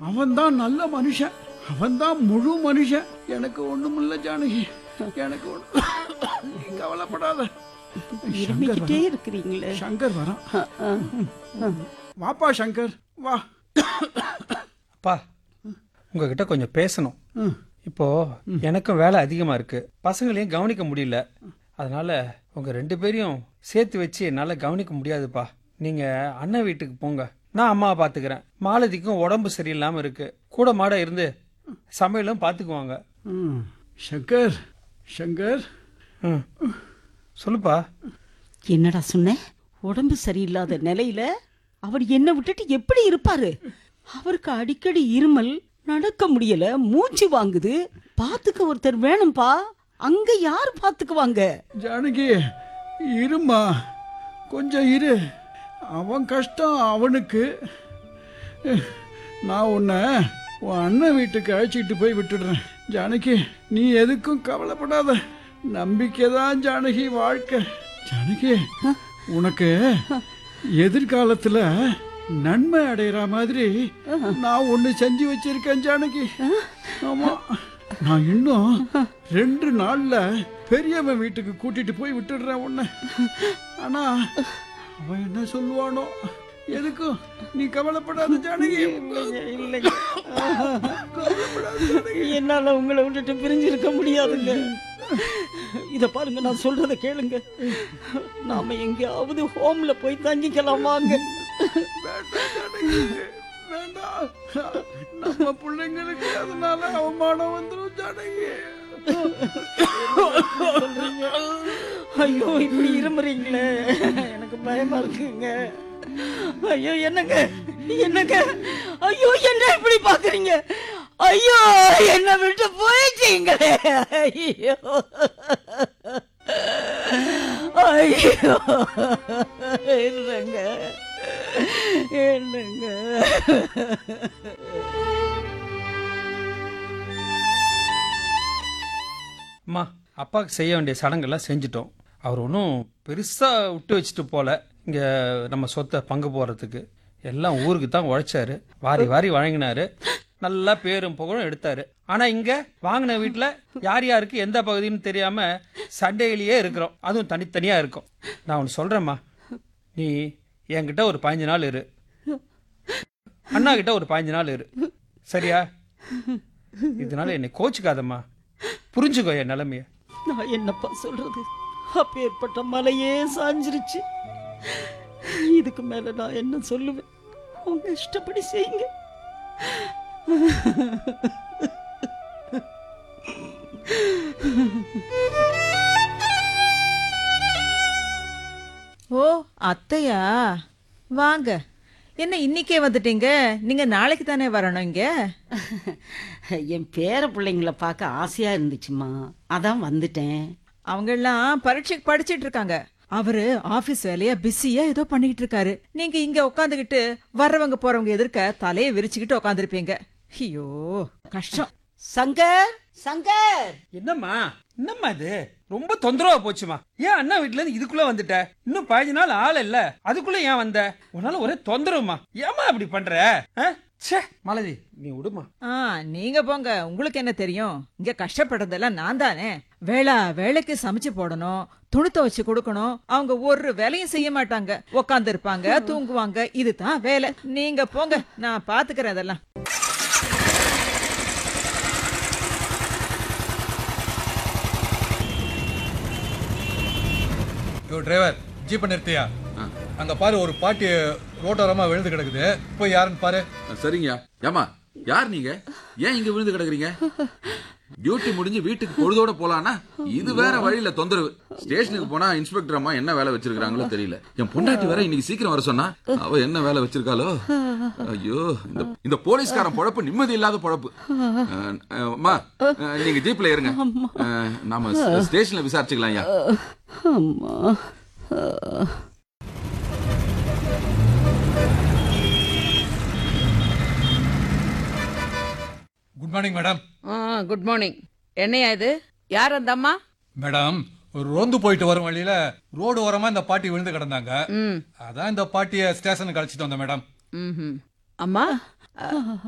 அவன்தான் நல்ல மனுஷன் அவன்தான் முழு மனுஷன் எனக்கு ஒண்ணுமில்ல ஜானகி எனக்கு ஒண்ணு நீ கவலைப்படாத சங்கர் இருமிக்கிட்டே வரான். இருக்கிறீங்களே சங்கர் வரான் அ, அ, அ. வாப்பா சங்கர் வா அப்பா உங்ககிட்ட கொஞ்சம் பேசணும் ம். இப்போ எனக்கும் வேலை அதிகமா இருக்கு பசங்களையும் கவனிக்க முடியல அதனால உங்க ரெண்டு பேரையும் சேர்த்து வச்சு என்னால கவனிக்க முடியாதுப்பா நீங்க அண்ணன் வீட்டுக்கு போங்க நான் அம்மாவை பாத்துக்கிறேன் மாலதிக்கும் உடம்பு சரியில்லாம இருக்கு கூட மாட இருந்து சமையலும் பாத்துக்குவாங்க ம். சங்கர் சங்கர் ம் சொல்லுப்பா என்னடா சொன்ன உடம்பு சரியில்லாத நிலையில அவர் என்ன விட்டுட்டு எப்படி இருப்பாரு அவருக்கு அடிக்கடி இருமல் நடக்க முடியல மூச்சு வாங்குது பாத்துக்க ஒருத்தர் வேணும்பா அங்க யார் பாத்துக்குவாங்க ஜானகி இருமா கொஞ்சம் இரு அவன் கஷ்டம் அவனுக்கு நான் உன்னை உன் அண்ணன் வீட்டுக்கு அழைச்சிட்டு போய் விட்டுடுறேன் ஜானகி நீ எதுக்கும் கவலைப்படாத நம்பிக்கை தான் ஜானகி வாழ்க்கை ஜானகி உனக்கு எதிர்காலத்துல நன்மை அடையிற மாதிரி நான் ஒண்ணு செஞ்சு வச்சிருக்கேன் ஜானகி ஆமா நான் இன்னும் ரெண்டு நாள்ல பெரியவன் வீட்டுக்கு கூட்டிட்டு போய் விட்டுடுறேன் உன்னை ஆனா அவன் என்ன சொல்லுவானோ எதுக்கும் நீ கவலைப்படாத ஜானகி இல்லைங்க என்னால உங்களை விட்டுட்டு பிரிஞ்சிருக்க முடியாதுங்க இத பாருங்க நான் சொல்றத கேளுங்க நாம எங்கேயாவது ஹோம்ல போய் தங்கிக்கலாம் வாங்க வேண்டாம் ஜானகி வேண்டாம் நம்ம பிள்ளைங்களுக்கு அதனால அவமானம் வந்துடும் ஜானகி ஐயோ இப்படி இருமுறீங்களே எனக்கு பயமா இருக்குங்க ஐயோ என்னங்க என்னங்க ஐயோ என்ன இப்படி பாக்குறீங்க ஐயோ என்ன விட்டு போயிட்டீங்களே ஐயோ ஐயோ என்னங்க என்னங்க அம்மா அப்பாவுக்கு செய்ய வேண்டிய சடங்கெல்லாம் செஞ்சுட்டோம் அவர் ஒன்றும் பெருசாக விட்டு வச்சுட்டு போல இங்கே நம்ம சொத்தை பங்கு போகிறதுக்கு எல்லாம் ஊருக்கு தான் உழைச்சாரு வாரி வாரி வழங்கினாரு நல்லா பேரும் புகழும் எடுத்தாரு ஆனா இங்க வாங்கின வீட்டுல யார் யாருக்கு எந்த பகுதின்னு தெரியாம சண்டையிலேயே இருக்கிறோம் அதுவும் தனித்தனியா இருக்கும் நான் ஒன்று சொல்றேம்மா நீ என்கிட்ட ஒரு பதினஞ்சு நாள் இரு அண்ணா கிட்ட ஒரு பதினஞ்சு நாள் இரு சரியா இதனால என்னை கோச்சுக்காதம்மா புரிஞ்சுக்கோ என் நிலைமைய நான் என்னப்பா சொல்றது அப்பேற்பட்ட மலையே சாஞ்சிருச்சு இதுக்கு மேல நான் என்ன சொல்லுவேன் உங்க இஷ்டப்படி செய்யுங்க ஓ அத்தையா வாங்க என்ன இன்னைக்கே வந்துட்டீங்க நீங்க நாளைக்கு தானே வரணும் இங்க என் பேர பிள்ளைங்கள பார்க்க ஆசையா இருந்துச்சுமா அதான் வந்துட்டேன் அவங்க எல்லாம் பரீட்சைக்கு படிச்சிட்டு இருக்காங்க அவரு ஆபீஸ் வேலையா பிஸியா ஏதோ பண்ணிக்கிட்டு இருக்காரு நீங்க இங்க உட்காந்துக்கிட்டு வர்றவங்க போறவங்க எதிர்க்க தலையை விரிச்சுக்கிட்டு உட்காந்துருப்பீங்க ஐயோ கஷ்டம் சங்கர் சங்கர் என்னம்மா என்னம்மா இது ரொம்ப தொந்தரவா போச்சுமா ஏன் அண்ணா வீட்டுல இருந்து இதுக்குள்ள வந்துட்ட இன்னும் பதினஞ்சு நாள் ஆள் இல்ல அதுக்குள்ள ஏன் வந்த உன்னால ஒரே தொந்தரவுமா ஏமா இப்படி பண்ற ஆ? ச்சே மலதி நீ விடுமா ஆ நீங்க போங்க உங்களுக்கு என்ன தெரியும் இங்க கஷ்டப்படுறதெல்லாம் நான் தானே வேளா வேலைக்கு சமைச்சு போடணும் துணி துவைச்சு கொடுக்கணும் அவங்க ஒரு வேலையும் செய்ய மாட்டாங்க உட்கார்ந்து இருப்பாங்க தூங்குவாங்க இதுதான் வேலை நீங்க போங்க நான் பாத்துக்கிறேன் அதெல்லாம் யோ டிரைவர் ஜீப்பை நிறுத்தியா அங்க பாரு ஒரு பாட்டி ரோட்டோரமா விழுந்து கிடக்குது போய் யாருன்னு பாரு சரிங்க ஏமா யார் நீங்க ஏன் இங்க விழுந்து கிடக்குறீங்க டியூட்டி முடிஞ்சு வீட்டுக்கு பொழுதோட போலானா இது வேற வழியில தொந்தரவு ஸ்டேஷனுக்கு போனா இன்ஸ்பெக்டர் அம்மா என்ன வேலை வச்சிருக்காங்களோ தெரியல என் பொண்டாட்டி வேற இன்னைக்கு சீக்கிரம் வர சொன்னா அவ என்ன வேலை வச்சிருக்காளோ ஐயோ இந்த இந்த போலீஸ்காரன் பொழப்பு நிம்மதி இல்லாத பொழப்பு அஹ், அஹ், அம்மா அஹ், நீங்க ஜீப்ல இருங்க அஹ், நாம ஸ்டேஷன்ல விசாரிச்சுக்கலாம் ஐயா அம்மா good morning madam good morning என்னையா இது யார் அந்த அம்மா மேடம் ஒரு ரோந்து போயிட்டு வரும் வழியில ரோடு ஓரமா இந்த பாட்டி விழுந்து கிடந்தாங்க ம் அதான் இந்த பாட்டிய ஸ்டேஷனுக்கு அழைச்சிட்டு வந்தேன் மேடம் ம்ஹும். அம்மா